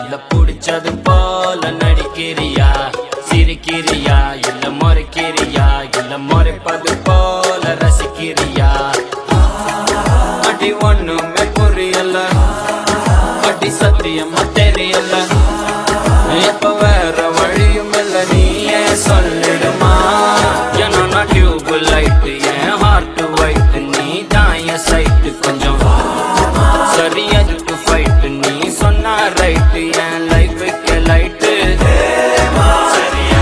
இல்ல புடிச்சது போல நடிக்கிறியா சிரிக்கிறியா இல்ல முறைக்கிறியா இல்ல முறைப்பது போல ரசிக்கிறியா அடி ஒண்ணுமே புரியல அடி சத்தியமா தெரியல இப்ப வேற வழியும் இல்ல நீயே சொல்லிடுமா ஏன்னா நான் டியூப் லைட் என் ஹார்ட் ஒயிட் நீ தான் என் சைட்டு கொஞ்சம் சரி அதுக்கு ஃபைட் நீ சொன்னா ரைட் என் லைஃபுக்கு லைட்டு சரியா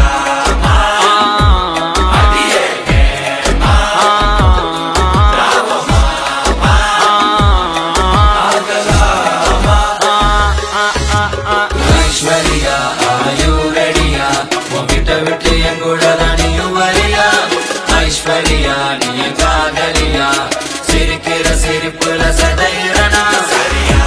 ஐஸ்வர்யா ஆயு ரெடியா உன்கிட்ட விட்டு என் கூட தான் நீயும் வரியா ஐஸ்வர்யா நீ என் காதலியா சிரிக்கிற சிரிப்புல சதையிறனா சரியா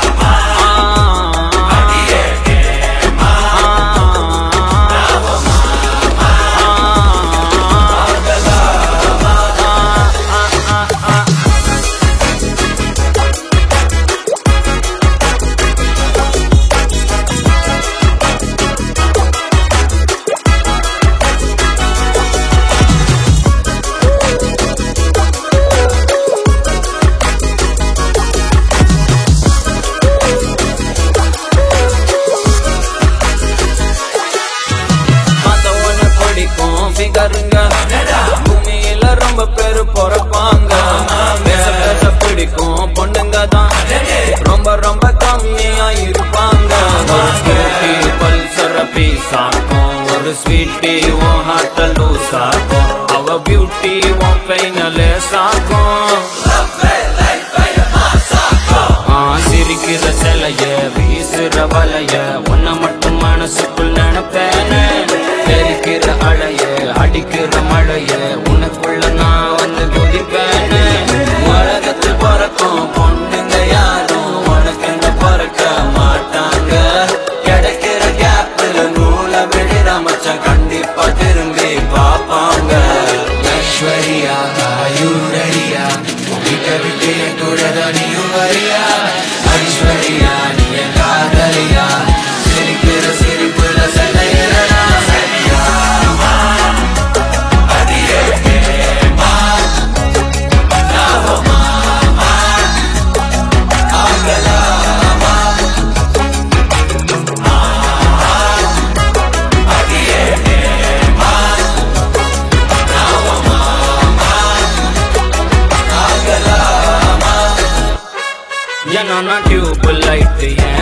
மத்தவன பிடிக்கும் ஃபிகருங்க பூமியில ரொம்ப பேரு பொறப்பாங்க பேச பேச பிடிக்கும் பொண்ணுங்க தான் ரொம்ப ரொம்ப கம்மியா இருப்பாங்க ஒரு ஸ்கூட்டி பல்சர பீஸ் ஆக்கும் ஒரு ஸ்வீட்டி உன் ஹார்ட்ட லூஸ் ஆக்கும் அவ பியூட்டி உன் பெயினலே சாக்கும் ஆ, சிரிக்கிற சிலைய வீசுற வலைய உன்னை மட்டும் மனசுக்குள் நினைப்பேனே தெரிக்கிற அலைய அடிக்கிற மழைய உனக்குள்ள நான் வந்து குதிப்பேனே உலகத்தில் பிறக்கும் பொண்ணுங்க யாரும் உனக்கு என்ன பிறக்க மாட்டாங்க கிடைக்கிற கேப்ல நூலை விடுற மச்சான் கண்டிப்பா திரும்பி பார்ப்பாங்க ஐஸ்வர்யா ஆயுரடியா உன்கிட்ட விட்டு என் கூட தான் நீயும் வரியா ஐஸ்வர்யா நீ என் காதலியா சிரிக்கிற சிரிப்புல சண்டையிலடா சரியா ஏன்னா நான் டியூப் லைட்